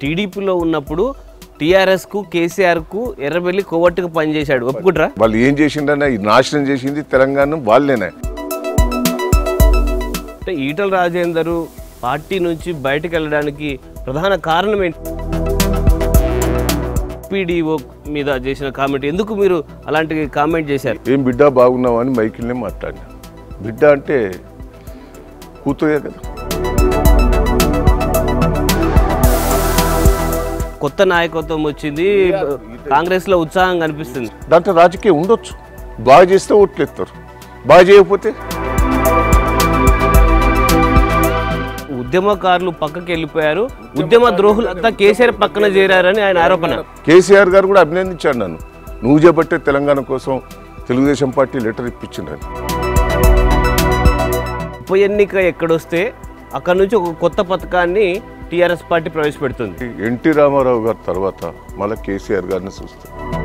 టీడీపీలో ఉన్నప్పుడు టీఆర్ఎస్కు కేసీఆర్కు ఎర్రబెల్లి కొవ్వట్టుకు పనిచేశాడు ఒప్పుకుంటారా వాళ్ళు ఏం చేసిండనే ఈ నాశనం చేసింది తెలంగాణ వాళ్ళేనే అంటే ఈటల రాజేందరు పార్టీ నుంచి బయటకు వెళ్ళడానికి ప్రధాన కారణం ఏంటి పీడీఓ మీద చేసిన కామెంట్ ఎందుకు మీరు అలాంటి కామెంట్ చేశారు ఏం బిడ్డ బాగున్నావు అని మైకిల్నే మాట్లాడినా బిడ్డ అంటే కూతురే కదా కొత్త నాయకత్వం వచ్చింది కాంగ్రెస్ లో ఉత్సాహం కనిపిస్తుంది దాంట్లో రాజకీయం ఉండొచ్చు బాగా చేస్తే ఓట్లు ఎత్తారు బాగా చేయకపోతే ఉద్యమకారులు పక్కకి వెళ్ళిపోయారు ఉద్యమ ద్రోహులంతా కేసీఆర్ పక్కన చేరారని ఆయన ఆరోపణ కేసీఆర్ గారు కూడా అభినందించాడు నన్ను నువ్వు చేపట్టే తెలంగాణ కోసం తెలుగుదేశం పార్టీ లెటర్ ఇప్పించిండ్రని ఉప ఎన్నిక ఎక్కడొస్తే అక్కడ నుంచి ఒక కొత్త పథకాన్ని టీఆర్ఎస్ పార్టీ ప్రవేశపెడుతుంది ఎన్టీ రామారావు గారి తర్వాత మళ్ళీ కేసీఆర్ గారిని చూస్తాం